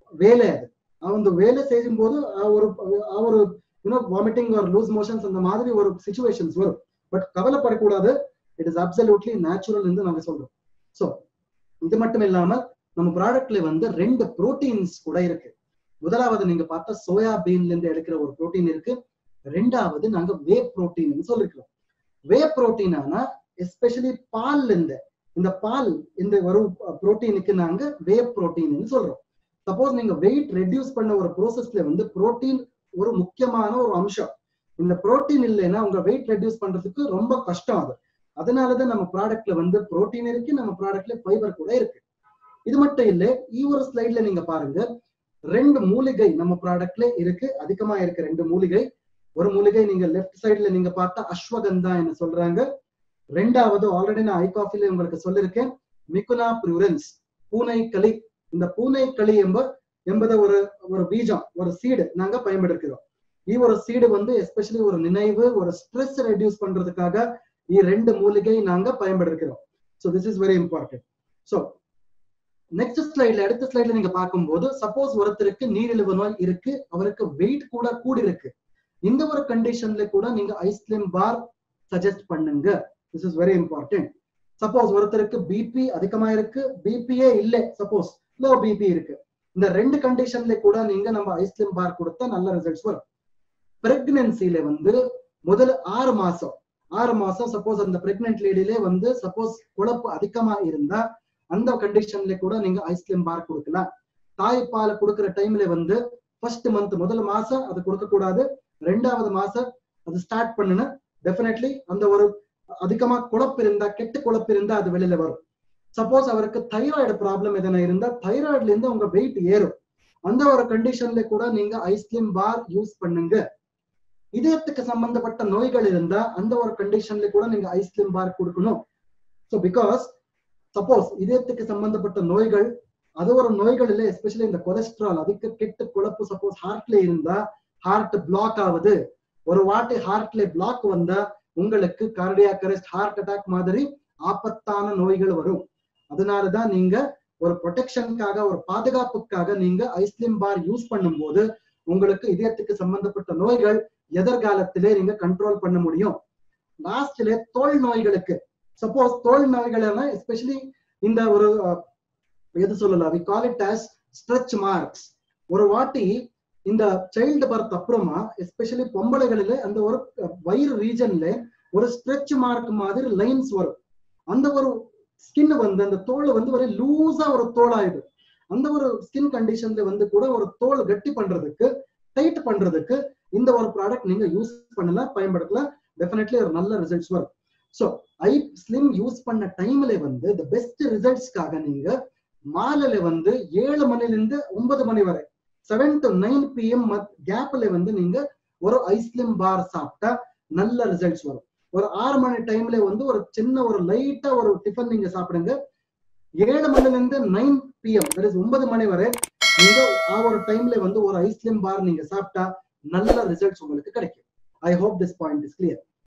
வேலை அது அந்த வேலை செய்யும் போது அஹ், ஒரு அஹ், ஒரு யூனோ வாமிட்டிங் ஒரு லூஸ் மோஷன்ஸ் அந்த மாதிரி ஒரு சுச்சுவேஷன்ஸ் வரும் பட் கவலைப்படக்கூடாது இட் இஸ் அப்சல்யூட்லி நேச்சுரல் என்று நாங்க சொல்றோம் ஸோ இது மட்டும் இல்லாம நம்ம ப்ராடக்ட்ல வந்து ரெண்டு புரோட்டீன்ஸ் கூட இருக்கு முதலாவது நீங்க பார்த்தா சோயா பீன்ல இருந்து எடுக்கிற ஒரு புரோட்டீன் இருக்கு ரெண்டாவது நாங்க வே புரோட்டீன் சொல்லிருக்கிறோம் வே புரோட்டீனானா எஸ்பெஷலி பால்ல இருந்து இந்த பால் இந்த ஒரு புரோட்டீனுக்கு நாங்க வே புரோட்டீன் சொல்றோம் சப்போஸ் நீங்க வெயிட் ரெடியூஸ் பண்ண ஒரு ப்ரோசஸ்ல வந்து புரோட்டீன் ஒரு முக்கியமான ஒரு அம்சம் இந்த புரோட்டீன் இல்லைன்னா உங்க வெயிட் ரெடியூஸ் பண்றதுக்கு ரொம்ப கஷ்டம் அது அதனாலதான் நம்ம ப்ராடக்ட்ல வந்து புரோட்டீன் இருக்கு நம்ம ப்ராடக்ட்ல ஃபைபர் கூட இருக்கு இது மட்டும் இல்ல ஈ ஒரு ஸ்லைட்ல நீங்க பாருங்க ரெண்டு மூலிகை நம்ம ப்ராடக்ட்ல இருக்கு அதிகமா இருக்கு ரெண்டு மூலிகை ஒரு மூலிகை நீங்க லெஃப்ட் சைடுல நீங்க பார்த்தா அஸ்வகந்தா என்ன சொல்றாங்க ரெண்டாவது ஆல்ரெடி நான் ஐ காஃபில உங்களுக்கு சொல்லிருக்கேன் மிகுனா ப்ரூரன்ஸ் பூனை களி இந்த பூனை களி என்ப என்பத ஒரு ஒரு பீஜம் ஒரு சீடு நாங்க பயன்படுத்துகிறோம் ಈ ஒரு சீடு வந்து எஸ்பெஷலி ஒரு நினைவு ஒரு ஸ்ட்ரெஸ் ரெடியூஸ் பண்றதுக்காக ಈ ரெண்டு மூலிகை நாங்க பயன்படுத்துகிறோம் so this is very important so next ஸ்லைட்ல அடுத்த ஸ்லைட்ல நீங்க பார்க்கும்போது சப்போஸ் ஒருத்தருக்கு நீரிழிவு நோய் இருக்கு அவருக்கு வெயிட் கூட கூடி இருக்கு இந்த ஒரு கண்டிஷன்ல கூட நீங்க ஐஸ்கிரீம் பார் சஜஸ்ட் பண்ணுங்க this is very important suppose ஒருத்தருக்கு பிபி அதிகமா இருக்கு பிபியே இல்லை சப்போஸ் லோ பிபி இருக்கு இந்த ரெண்டு கண்டிஷன்ல கூட நீங்க நம்ம ஐஸ்கிரீம் பார் கொடுத்தா நல்ல ரிசல்ட்ஸ் வரும் பிரெக்னன்சில வந்து முதல் ஆறு மாசம் ஆறு மாசம் சப்போஸ் அந்த பிரெக்னென்ட் லேடிலே வந்து சப்போஸ் குழப்பு அதிகமா இருந்தா அந்த கண்டிஷன்ல கூட நீங்க ஐஸ்கிரீம் பார் கொடுக்கலாம் தாய்ப்பால் கொடுக்கிற டைம்ல வந்து ஃபர்ஸ்ட் மந்த் முதல் மாசம் அது கொடுக்க கூடாது ரெண்டாவது மாசம் அது ஸ்டார்ட் பண்ணுன டெஃபினெட்லி அந்த ஒரு அதிகமா குழப்பு இருந்தா கெட்ட குழப்பு இருந்தா அது வெளியில வரும் சப்போஸ் அவருக்கு தைராய்டு ப்ராப்ளம் எதனா இருந்தா தைராய்டுல இருந்து உங்க வெயிட் ஏறும் அந்த ஒரு கண்டிஷன்ல கூட நீங்க ஐஸ்கிரீம் பார் யூஸ் பண்ணுங்க இதயத்துக்கு சம்பந்தப்பட்ட நோய்கள் இருந்தா அந்த ஒரு கண்டிஷன்ல கூட நீங்க ஐஸ்கிரீம் பார் கொடுக்கணும் ஸோ பிகாஸ் சப்போஸ் இதயத்துக்கு சம்பந்தப்பட்ட நோய்கள் அது ஒரு நோய்கள் இல்லை எஸ்பெஷலி இந்த கொலஸ்ட்ரால் அதுக்கு கெட்ட குழப்பு சப்போஸ் ஹார்ட்ல இருந்தா ஹார்ட் பிளாக் ஆகுது ஒரு வாட்டி ஹார்ட்ல பிளாக் வந்தா உங்களுக்கு கார்டியாக் அரெஸ்ட் ஹார்ட் அட்டாக் மாதிரி ஆபத்தான நோய்கள் வரும் அதனாலதான் நீங்க ஒரு ப்ரொடெக்ஷனுக்காக ஒரு பாதுகாப்புக்காக நீங்க ஐஸ்கிரீம் பார் யூஸ் பண்ணும்போது உங்களுக்கு இதயத்துக்கு சம்பந்தப்பட்ட நோய்கள் எதிர்காலத்திலே நீங்க கண்ட்ரோல் பண்ண முடியும் லாஸ்ட்ல தோல் நோய்களுக்கு சப்போஸ் தோல் நோய்கள் எஸ்பெஷலி இந்த ஒரு அஹ், எது சொல்லலாம் we call it as stretch marks ஒரு வாட்டி இந்த சைல்டு பர்த் அப்புறமா எஸ்பெஷலி பொம்பளைகளில அந்த ஒரு அஹ், வயிறு ரீஜன்ல ஒரு ஸ்ட்ரெச் மார்க் மாதிரி லைன்ஸ் வரும் அந்த ஒரு ஸ்கின் வந்து அந்த தோல் வந்து ஒரு லூஸா ஒரு தோலாயிடும் அந்த ஒரு ஸ்கின் கண்டிஷன்ல வந்து கூட ஒரு தோல் கட்டி பண்றதுக்கு டைட் பண்றதுக்கு இந்த ஒரு ப்ராடக்ட் நீங்க யூஸ் பண்ணலாம் பயன்படுத்தலாம் டெஃபினெட்லி ஒரு நல்ல ரிசல்ட்ஸ் வரும் ஸோ ஐ ஸ்லிம் யூஸ் பண்ண டைம்ல வந்து இந்த பெஸ்ட் ரிசல்ட்ஸ்க்காக நீங்க மாலையில வந்து ஏழு மணில இருந்து ஒன்பது மணி வரை செவன் டு நைன் பிஎம் கேப்ல வந்து நீங்க ஒரு ஐஸ்கிரீம் பார் சாப்பிட்டா நல்ல ரிசல்ட்ஸ் வரும் ஒரு ஆறு மணி டைம்ல வந்து ஒரு சின்ன ஒரு லைட்டா ஒரு டிஃபன் நீங்க சாப்பிடுங்க ஏழு மணில இருந்து நைன் பிஎம் தட் இஸ் ஒன்பது மணி வரை நீங்க ஆ ஒரு டைம்ல வந்து ஒரு ஐஸ்கிரீம் பார் நீங்க சாப்பிட்டா நல்ல ரிசல்ட்ஸ் உங்களுக்கு கிடைக்கும் I hope this point is clear